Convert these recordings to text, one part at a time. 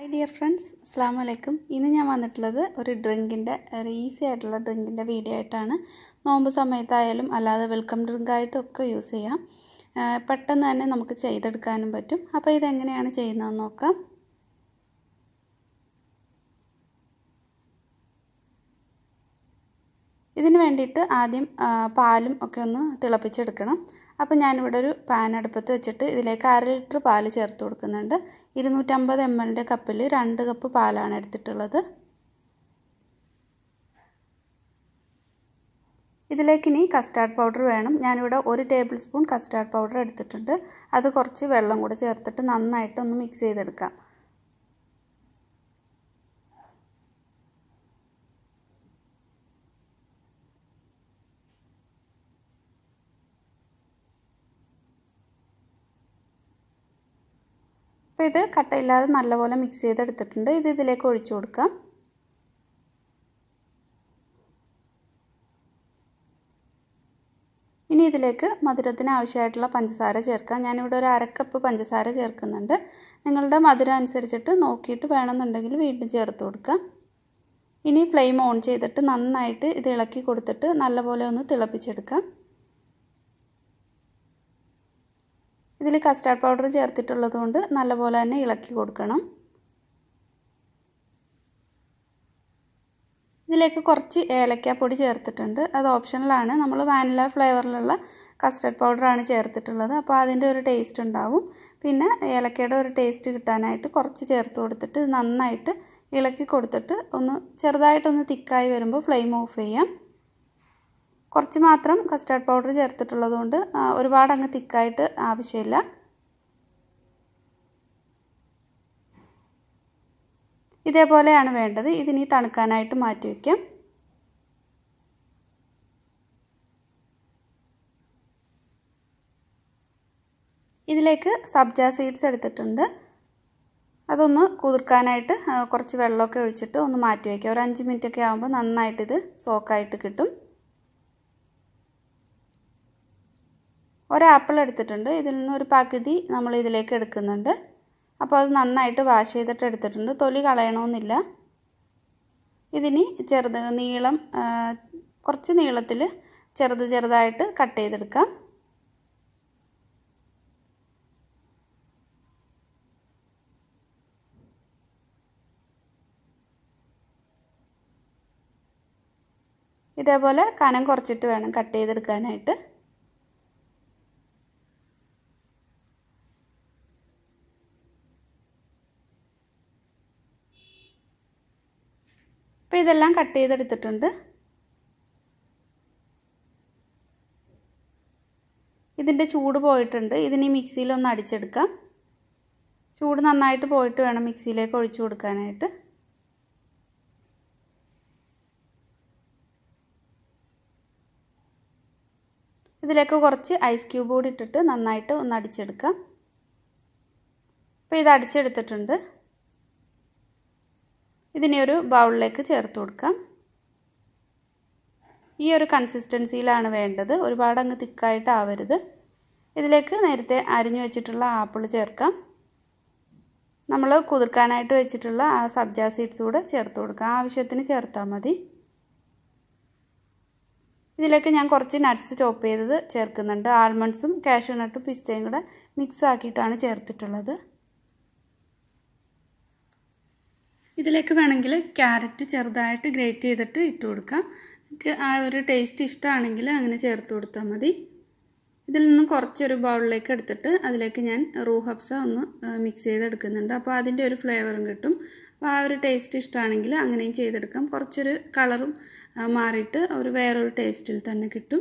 hi dear friends അസ്സാം വലൈക്കും ഇന്ന് ഞാൻ വന്നിട്ടുള്ളത് ഒരു ഡ്രിങ്കിൻ്റെ ഒരു ഈസി ആയിട്ടുള്ള ഡ്രിങ്കിൻ്റെ വീഡിയോ ആയിട്ടാണ് നോമ്പ് സമയത്തായാലും അല്ലാതെ വെൽക്കം ഡ്രിങ്ക് ആയിട്ടും ഒക്കെ യൂസ് ചെയ്യാം ആ, പെട്ടെന്ന് തന്നെ നമുക്ക് ചെയ്തെടുക്കാനും പറ്റും അപ്പോൾ ഇതെങ്ങനെയാണ് ചെയ്യുന്നതെന്ന് നോക്കാം ഇതിന് വേണ്ടിയിട്ട് ആദ്യം ആ, പാലും ഒക്കെ ഒന്ന് തിളപ്പിച്ചെടുക്കണം അപ്പോൾ ഞാനിവിടെ ഒരു പാൻ അടുപ്പത്ത് വെച്ചിട്ട് ഇതിലേക്ക് അര ലിറ്റർ പാല് ചേർത്ത് കൊടുക്കുന്നുണ്ട് ഇരുന്നൂറ്റമ്പത് എം എല്ലിൻ്റെ കപ്പിൽ രണ്ട് കപ്പ് പാലാണ് എടുത്തിട്ടുള്ളത് ഇതിലേക്ക് ഇനി കസ്റ്റാർഡ് പൗഡർ വേണം ഞാനിവിടെ ഒരു ടേബിൾ സ്പൂൺ കസ്റ്റാർഡ് പൗഡർ എടുത്തിട്ടുണ്ട് അത് കുറച്ച് വെള്ളം കൂടെ ചേർത്തിട്ട് നന്നായിട്ട് ഒന്ന് മിക്സ് ചെയ്തെടുക്കാം അപ്പോൾ ഇത് കട്ടയില്ലാതെ നല്ലപോലെ മിക്സ് ചെയ്തെടുത്തിട്ടുണ്ട് ഇത് ഇതിലേക്ക് ഒഴിച്ചു കൊടുക്കാം ഇനി ഇതിലേക്ക് മധുരത്തിന് ആവശ്യമായിട്ടുള്ള പഞ്ചസാര ചേർക്കാം ഞാനിവിടെ ഒരു അരക്കപ്പ് പഞ്ചസാര ചേർക്കുന്നുണ്ട് നിങ്ങളുടെ മധുരം അനുസരിച്ചിട്ട് നോക്കിയിട്ട് വേണമെന്നുണ്ടെങ്കിൽ വീണ്ടും ചേർത്ത് കൊടുക്കാം ഇനി ഫ്ലെയിം ഓൺ ചെയ്തിട്ട് നന്നായിട്ട് ഇത് ഇളക്കി കൊടുത്തിട്ട് നല്ലപോലെ ഒന്ന് തിളപ്പിച്ചെടുക്കാം ഇതിൽ കസ്റ്റാർഡ് പൗഡർ ചേർത്തിട്ടുള്ളത് കൊണ്ട് നല്ലപോലെ തന്നെ ഇളക്കി കൊടുക്കണം ഇതിലേക്ക് കുറച്ച് ഏലക്കാപ്പൊടി ചേർത്തിട്ടുണ്ട് അത് ഓപ്ഷണലാണ് നമ്മൾ വാനില ഫ്ലേവറിലുള്ള കസ്റ്റർഡ് പൗഡറാണ് ചേർത്തിട്ടുള്ളത് അപ്പോൾ അതിൻ്റെ ഒരു ടേസ്റ്റ് ഉണ്ടാവും പിന്നെ ഏലക്കയുടെ ഒരു ടേസ്റ്റ് കിട്ടാനായിട്ട് കുറച്ച് ചേർത്ത് കൊടുത്തിട്ട് നന്നായിട്ട് ഇളക്കി കൊടുത്തിട്ട് ഒന്ന് ചെറുതായിട്ടൊന്ന് തിക്കായി വരുമ്പോൾ ഫ്ലെയിം ഓഫ് ചെയ്യാം കുറച്ച് മാത്രം കസ്റ്റാർഡ് പൗഡർ ചേർത്തിട്ടുള്ളത് കൊണ്ട് ഒരുപാട് അങ്ങ് തിക്കായിട്ട് ആവശ്യമില്ല ഇതേപോലെയാണ് വേണ്ടത് ഇതിനി തണുക്കാനായിട്ട് മാറ്റി വയ്ക്കാം ഇതിലേക്ക് സബ്ജ സീഡ്സ് എടുത്തിട്ടുണ്ട് അതൊന്ന് കുതിർക്കാനായിട്ട് കുറച്ച് വെള്ളമൊക്കെ ഒഴിച്ചിട്ട് ഒന്ന് മാറ്റി വയ്ക്കുക ഒരു അഞ്ച് മിനിറ്റ് ഒക്കെ ആകുമ്പോൾ നന്നായിട്ട് ഇത് സോക്കായിട്ട് കിട്ടും ഒരാപ്പിൾ എടുത്തിട്ടുണ്ട് ഇതിൽ നിന്ന് ഒരു പകുതി നമ്മൾ ഇതിലേക്ക് എടുക്കുന്നുണ്ട് അപ്പോൾ അത് നന്നായിട്ട് വാഷ് ചെയ്തിട്ട് എടുത്തിട്ടുണ്ട് തൊലി കളയണമെന്നില്ല ഇതിനി ചെറുത് നീളം കുറച്ച് നീളത്തിൽ ചെറുത് ചെറുതായിട്ട് കട്ട് ചെയ്തെടുക്കാം ഇതേപോലെ കനം കുറച്ചിട്ട് വേണം കട്ട് ചെയ്തെടുക്കാനായിട്ട് അപ്പോൾ ഇതെല്ലാം കട്ട് ചെയ്തെടുത്തിട്ടുണ്ട് ഇതിൻ്റെ ചൂട് പോയിട്ടുണ്ട് ഇതിനി മിക്സിയിലൊന്ന് അടിച്ചെടുക്കാം ചൂട് നന്നായിട്ട് പോയിട്ട് വേണം മിക്സിയിലേക്ക് ഒഴിച്ചു കൊടുക്കാനായിട്ട് ഇതിലേക്ക് കുറച്ച് ഐസ് ക്യൂബ് കൂടി ഇട്ടിട്ട് നന്നായിട്ട് ഒന്ന് അടിച്ചെടുക്കാം അപ്പോൾ ഇത് അടിച്ചെടുത്തിട്ടുണ്ട് ഇതിനെ ഒരു ബൗളിലേക്ക് ചേർത്ത് കൊടുക്കാം ഈ ഒരു കൺസിസ്റ്റൻസിയിലാണ് വേണ്ടത് ഒരുപാട് അങ്ങ് തിക്കായിട്ട് ആവരുത് ഇതിലേക്ക് നേരത്തെ അരിഞ്ഞു വെച്ചിട്ടുള്ള ആപ്പിൾ ചേർക്കാം നമ്മൾ കുതിർക്കാനായിട്ട് വെച്ചിട്ടുള്ള ആ സബ്ജ സീഡ്സ് കൂടെ ചേർത്ത് കൊടുക്കാം ആവശ്യത്തിന് ചേർത്താൽ മതി ഇതിലേക്ക് ഞാൻ കുറച്ച് നട്ട്സ് ചോപ്പ് ചെയ്തത് ചേർക്കുന്നുണ്ട് ആൽമണ്ട്സും കാഷ്യൂ നട്ടും പിസ്തയും കൂടെ മിക്സ് ആക്കിയിട്ടാണ് ചേർത്തിട്ടുള്ളത് ഇതിലേക്ക് വേണമെങ്കിൽ ക്യാരറ്റ് ചെറുതായിട്ട് ഗ്രേറ്റ് ചെയ്തിട്ട് ഇട്ട് കൊടുക്കാം നിങ്ങൾക്ക് ആ ഒരു ടേസ്റ്റ് ഇഷ്ടമാണെങ്കിൽ അങ്ങനെ ചേർത്ത് കൊടുത്താൽ മതി ഇതിൽ നിന്നും കുറച്ചൊരു ബൗളിലേക്ക് എടുത്തിട്ട് അതിലേക്ക് ഞാൻ റൂ ഹബ്സ ഒന്ന് മിക്സ് ചെയ്തെടുക്കുന്നുണ്ട് അപ്പോൾ അതിൻ്റെ ഒരു ഫ്ലേവറും കിട്ടും അപ്പോൾ ആ ഒരു ടേസ്റ്റ് ഇഷ്ടമാണെങ്കിൽ അങ്ങനെയും ചെയ്തെടുക്കാം കുറച്ചൊരു കളറും മാറിയിട്ട് ഒരു വേറൊരു ടേസ്റ്റിൽ തന്നെ കിട്ടും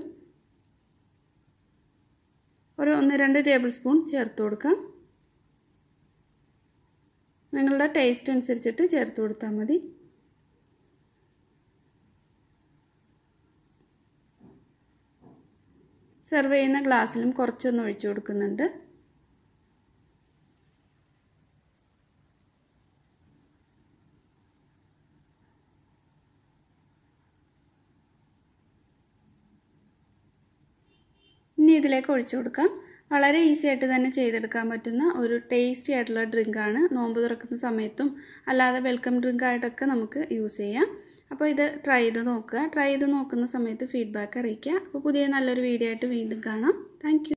ഒരു ഒന്ന് രണ്ട് ടേബിൾ സ്പൂൺ ചേർത്ത് കൊടുക്കാം നിങ്ങളുടെ ടേസ്റ്റ് അനുസരിച്ചിട്ട് ചേർത്ത് കൊടുത്താൽ മതി സെർവ് ചെയ്യുന്ന ഗ്ലാസ്സിലും കുറച്ചൊന്ന് ഒഴിച്ചു കൊടുക്കുന്നുണ്ട് ഇനി ഇതിലേക്ക് ഒഴിച്ചു കൊടുക്കാം വളരെ ഈസി ആയിട്ട് തന്നെ ചെയ്തെടുക്കാൻ പറ്റുന്ന ഒരു ടേസ്റ്റി ആയിട്ടുള്ള ഡ്രിങ്കാണ് നോമ്പ് തുറക്കുന്ന സമയത്തും അല്ലാതെ വെൽക്കം ഡ്രിങ്ക് ആയിട്ടൊക്കെ നമുക്ക് യൂസ് ചെയ്യാം അപ്പോൾ ഇത് ട്രൈ ചെയ്ത് നോക്കുക ട്രൈ ചെയ്ത് നോക്കുന്ന സമയത്ത് ഫീഡ്ബാക്ക് അറിയിക്കുക അപ്പോൾ പുതിയ നല്ലൊരു വീഡിയോ ആയിട്ട് വീണ്ടും കാണാം താങ്ക്